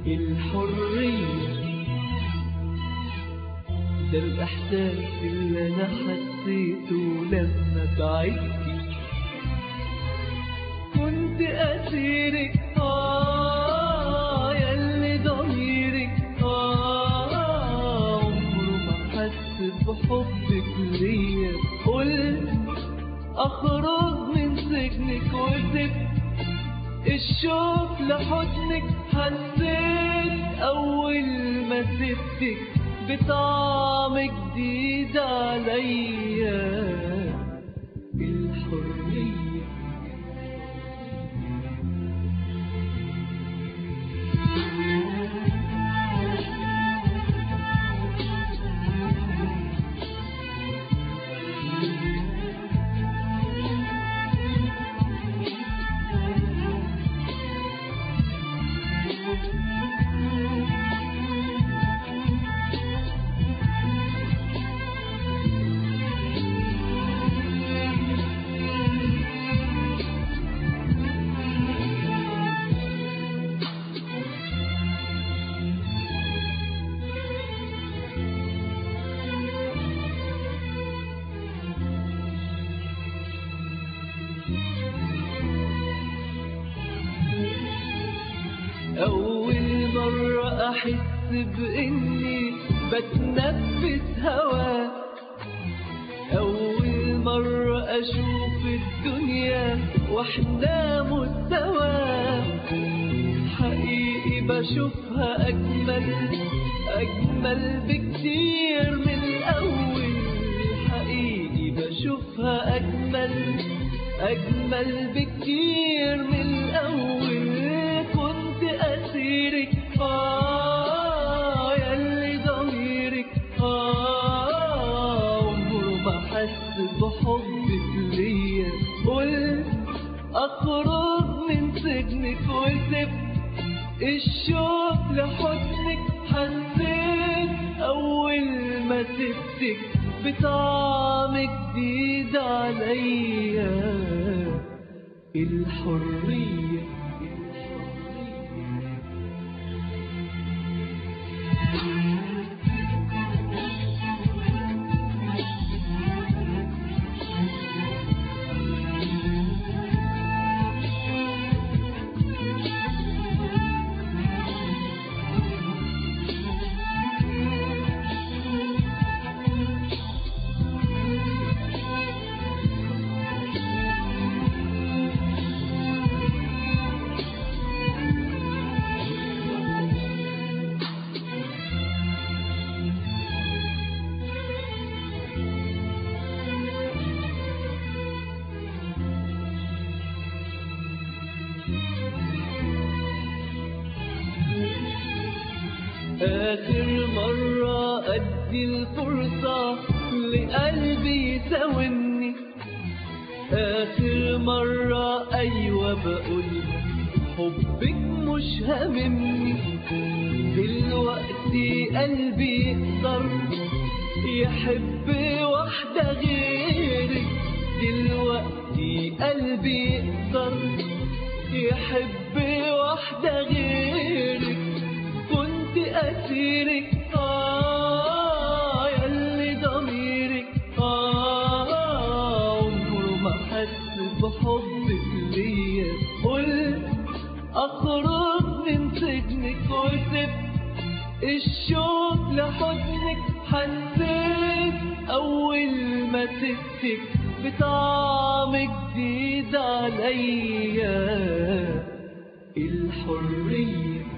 الحرية ده الإحساس اللي أنا حسيته لما بعدتي كنت أسيرك آه ياللي ضميرك آه عمره ما حس بحبك ليا قلت أخرج من سجنك وسبت الشوق لحضنك حسيت أول ما سبتك بطعم جديد عليا الحرية أول مرة أحس بإني بتنفس هوا أول مرة أشوف الدنيا وإحنا مستوى حقيقي بشوفها أجمل أجمل بكتير من الأول حقيقي بشوفها أجمل أجمل بكتير من الأول كنت أسيرك آه ياللي ضميرك آه عمره ما حس بحبك ليا قلت أخرج من سجنك وسبت الشوق لحضنك حسيت أول ما سبتك بطعم جديد عليا الحرية آخر مرة أدي الفرصة لقلبي يساومني آخر مرة أيوة بقولها حبك مش هاممني دلوقتي قلبي يقدر يحب واحدة غيرك دلوقتي قلبي يقدر يحب واحدة غيرك كنت أسيرك آه ياللي ضميرك آه عمره ما حس بحبك ليا قلت أخرج من سجنك وسبت الشوق لحضنك حسيت أول ما سبتك بطعم جديد عليا الحرية